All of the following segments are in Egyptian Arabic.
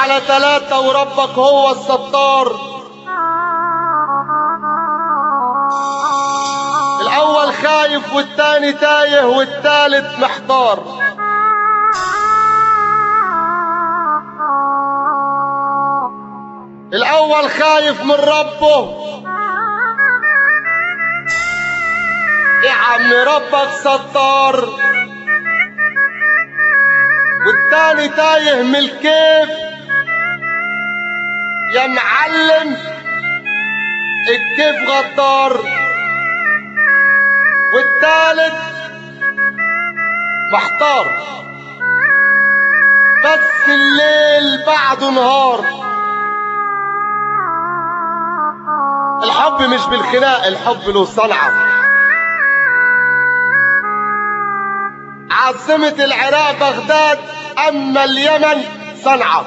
على ثلاثة وربك هو الستار الأول خايف والتاني تايه والتالت محتار الأول خايف من ربه يا عم ربك ستار والتاني تايه من الكيف يا معلم الكيف غدار والتالت محتار بس الليل بعده نهار الحب مش بالخناق الحب له صنعة عاصمة العراق بغداد أما اليمن صنعاء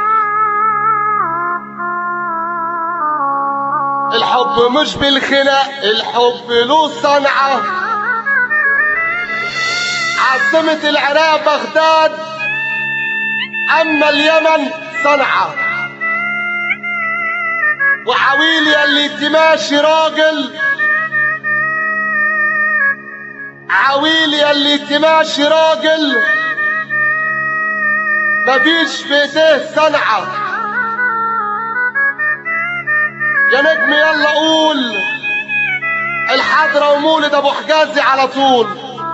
الحب مش بالخناق الحب له صنعة عاصمة العراق بغداد أما اليمن صنعاء وحويل يلي تماشي راجل عويل يلي تماشي راجل مفيش في ايديه صنعة يا نجم يلا قول الحضرة ومولد ابو حجازي على طول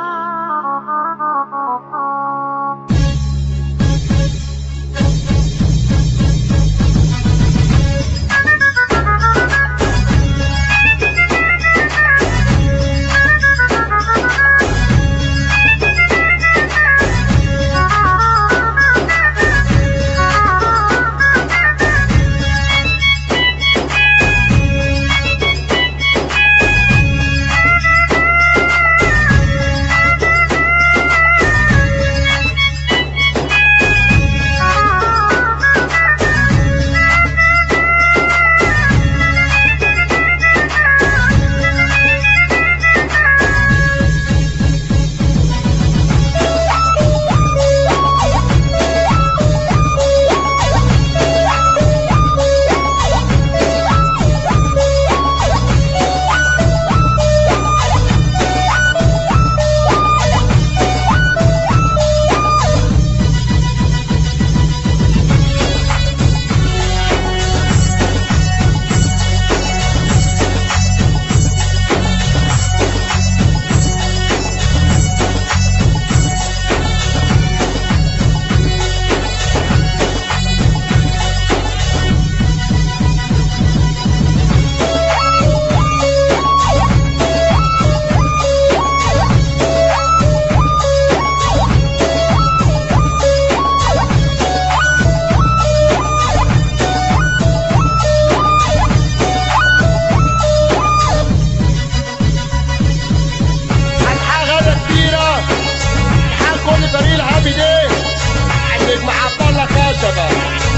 الحاجة غدا كبيرة الحاج كل فريق الهابي دي النجم عبد الله خشبة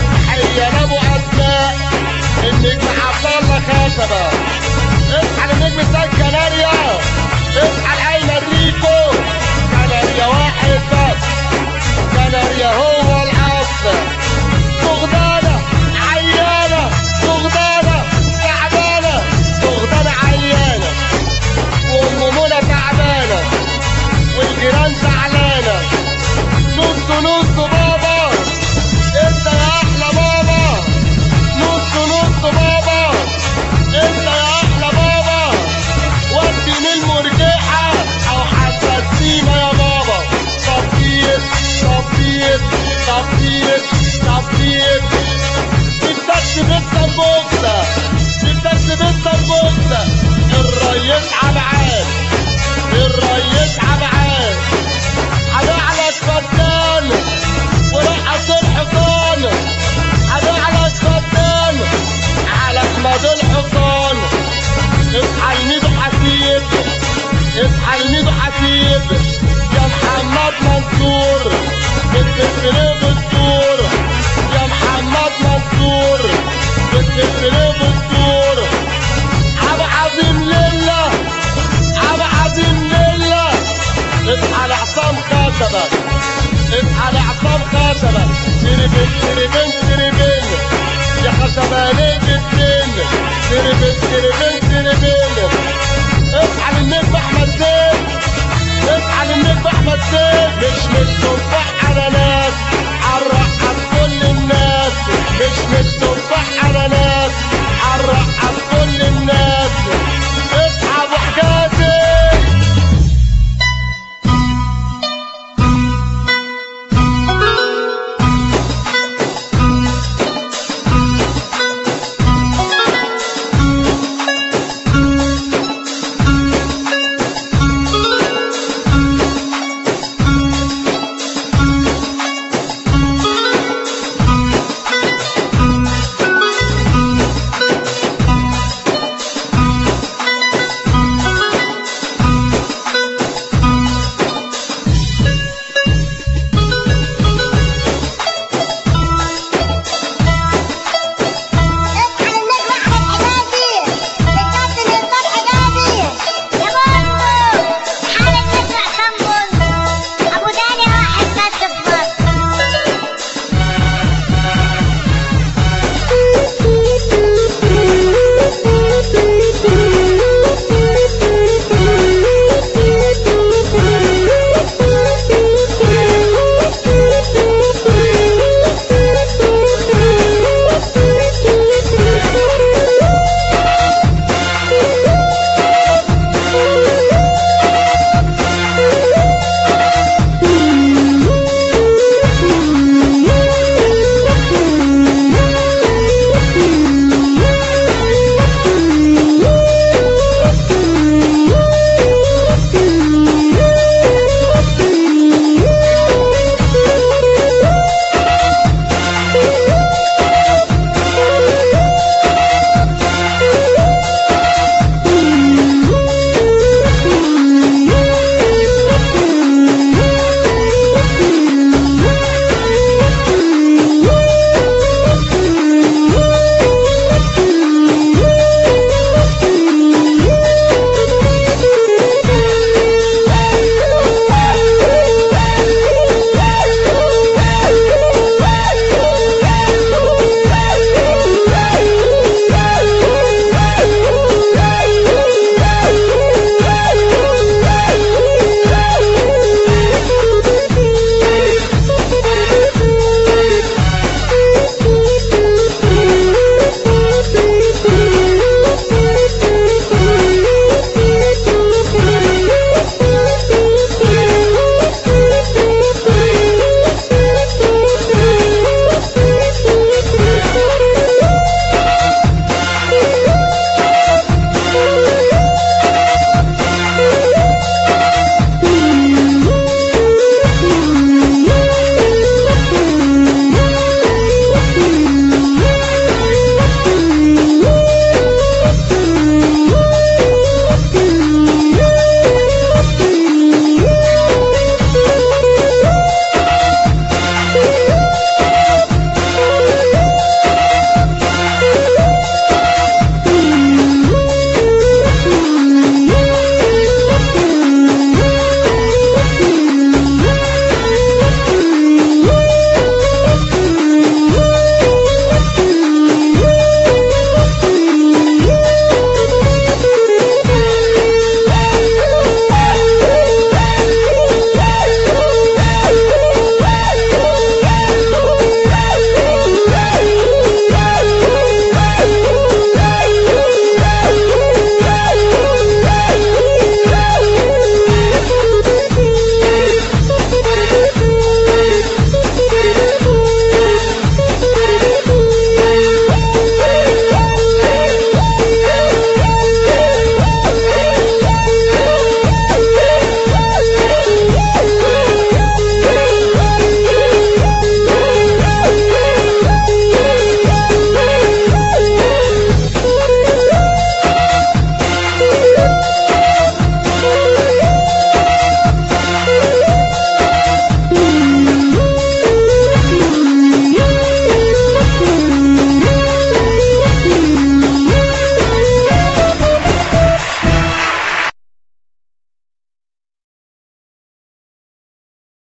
حيا ابو اسماء النجم عبد الله خشبة اصحى للنجم سيد كناريا اصحى لايمن ريكو كناريا واحد بس كناريا هو الاصل بغدادة عيانة بغدادة تعبانة بغدادة عيانة وام منى تعبانه والجيران زعلانه نص نص بابا انت يا احلى بابا نص نص بابا انت يا احلى بابا ودي من المرجحه او حساسينا يا بابا صفيت صفيت صفيت صفيت بدك بالطربوكسه بدك بالطربوكسه الريس عبعان الريس عبعان هنعلك فتان ورقص الحصان هنعلك فتان على احمد الحصان اصحى الميدو حسيب اصحى الميدو حسيب يا محمد منصور بتفرق بالدور يا محمد منصور بتفرق بالدور عبد عظيم لله الزمالك اتنين تربت تربت تربت اصحى للنجم احمد زين اصحى للنجم احمد زين مش مش تفاح اناناس